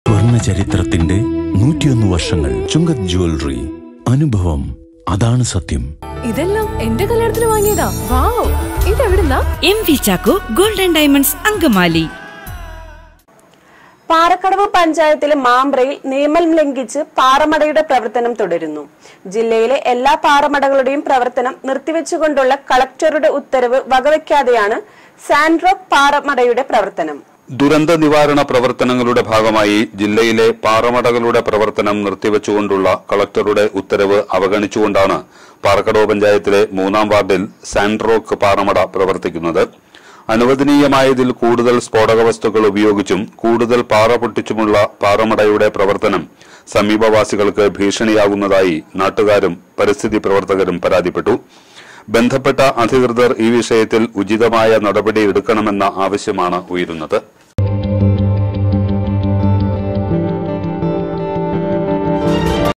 സ്വർണ്ണ ചരിത്രത്തിന്റെ നൂറ്റിയൊന്ന് വർഷങ്ങൾ ചുങ്കത് ജ്വല്ലറി അനുഭവം അതാണ് സത്യം ഇതെല്ലാം എന്റെ കല്യാണത്തിന് വാങ്ങിയതാ വാവ് ഇതെവിടുന്നാ M V Chacko golden diamonds Angamaly Parakkadavu പഞ്ചായത്തിലെ മാമ്പ്രയിൽ നിയമം ലംഘിച്ച് പാറമടയുടെ പ്രവർത്തനം തുടരുന്നു ജില്ലയിലെ എല്ലാ പാറമടകളുടെയും പ്രവർത്തനം നിർത്തിവെച്ചുകൊണ്ടുള്ള കളക്ടറുടെ ഉത്തരവ് വകവയ്ക്കാതെയാണ് സാൻഡ്രോക്ക് പാറമടയുടെ പ്രവർത്തനം ദുരന്ത നിവാരണ പ്രവർത്തനങ്ങളുടെ ഭാഗമായി ജില്ലയിലെ പാറമടകളുടെ പ്രവർത്തനം നിർത്തിവെച്ചുകൊണ്ടുള്ള കളക്ടറുടെ ഉത്തരവ് അവഗണിച്ചുകൊണ്ടാണ് പാറക്കടവ് പഞ്ചായത്തിലെ മൂന്നാം വാർഡിൽ സാൻഡ്രോക്ക് പാറമട പ്രവർത്തിക്കുന്നത് അനുവദനീയമായതിൽ കൂടുതൽ സ്ഫോടക വസ്തുക്കൾ ഉപയോഗിച്ചും കൂടുതൽ പാറ പൊട്ടിച്ചുമുള്ള പാറമടയുടെ പ്രവർത്തനം സമീപവാസികൾക്ക് ഭീഷണിയാകുന്നതായി നാട്ടുകാരും പരിസ്ഥിതി പ്രവർത്തകരും പരാതിപ്പെട്ടു ബന്ധപ്പെട്ട അധികൃതർ ഈ വിഷയത്തിൽ ഉചിതമായ നടപടി എടുക്കണമെന്ന ആവശ്യമാണ് ഉയരുന്നത്